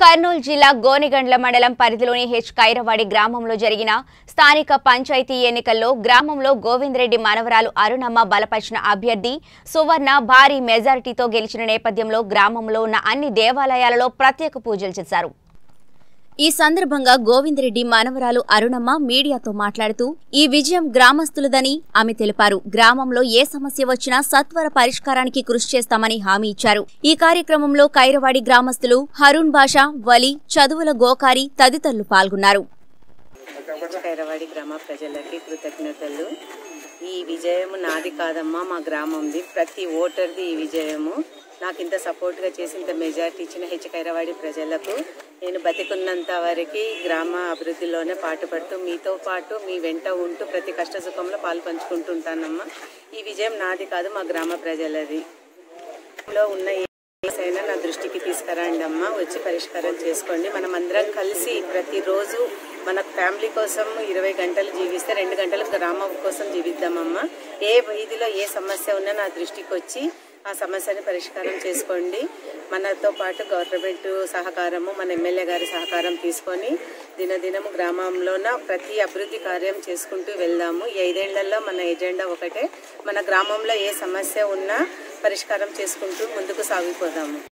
కర్నూలు జిల్లా గోనిగండ్ల మండలం పరిధిలోని హెచ్ కైరవాడి గ్రామంలో జరిగిన స్థానిక పంచాయతీ ఎన్నికల్లో గ్రామంలో గోవిందరెడ్డి మనవరాలు అరుణమ్మ బలపరిచిన అభ్యర్థి సువర్ణ భారీ మెజారిటీతో గెలిచిన నేపథ్యంలో గ్రామంలో ఉన్న అన్ని దేవాలయాలలో ప్రత్యేక పూజలు చేశారు ఈ సందర్భంగా గోవిందరెడ్డి మనవరాలు అరుణమ్మ మీడియాతో మాట్లాడుతూ ఈ విజయం గ్రామస్తులదని ఆమె తెలిపారు గ్రామంలో ఏ సమస్య వచ్చినా సత్వర పరిష్కారానికి కృషి చేస్తామని హామీ ఇచ్చారు ఈ కార్యక్రమంలో కైరవాడి గ్రామస్తులు హరూన్ బాషా వలి చదువుల గోకారి తదితరులు పాల్గొన్నారు కైరవాడి గ్రామ ప్రజలకి కృతజ్ఞతలు ఈ విజయము నాది కాదమ్మా మా గ్రామంది ప్రతి ఓటర్ది ఈ విజయము నాకు ఇంత సపోర్ట్గా చేసి ఇంత మెజార్టీ ఇచ్చిన హెచ్ కైరవాడి ప్రజలకు నేను బతికున్నంత వరకు గ్రామ అభివృద్ధిలోనే పాటుపడుతూ మీతో పాటు మీ వెంట ఉంటూ ప్రతి కష్ట సుఖంలో పాలు పంచుకుంటుంటానమ్మా ఈ విజయం నాది కాదు మా గ్రామ ప్రజలది లో ఉన్న ఏ సమస్యైనా నా దృష్టికి తీసుకురండి అమ్మా వచ్చి పరిష్కారం చేసుకోండి మనం అందరం కలిసి ప్రతిరోజు మన ఫ్యామిలీ కోసం ఇరవై గంటలు జీవిస్తే రెండు గంటలు గ్రామం కోసం జీవిద్దామమ్మా ఏ వీధిలో ఏ సమస్య ఉన్నా నా దృష్టికి వచ్చి ఆ సమస్యని పరిష్కారం చేసుకోండి మనతో పాటు గవర్నమెంట్ సహకారము మన ఎమ్మెల్యే గారి సహకారం తీసుకొని దినదినము గ్రామంలోన ప్రతి అభివృద్ధి కార్యం చేసుకుంటూ వెళ్దాము ఈ ఐదేళ్లలో మన ఎజెండా ఒకటే మన గ్రామంలో ఏ సమస్య ఉన్నా పరిష్కారం చేసుకుంటూ ముందుకు సాగిపోదాము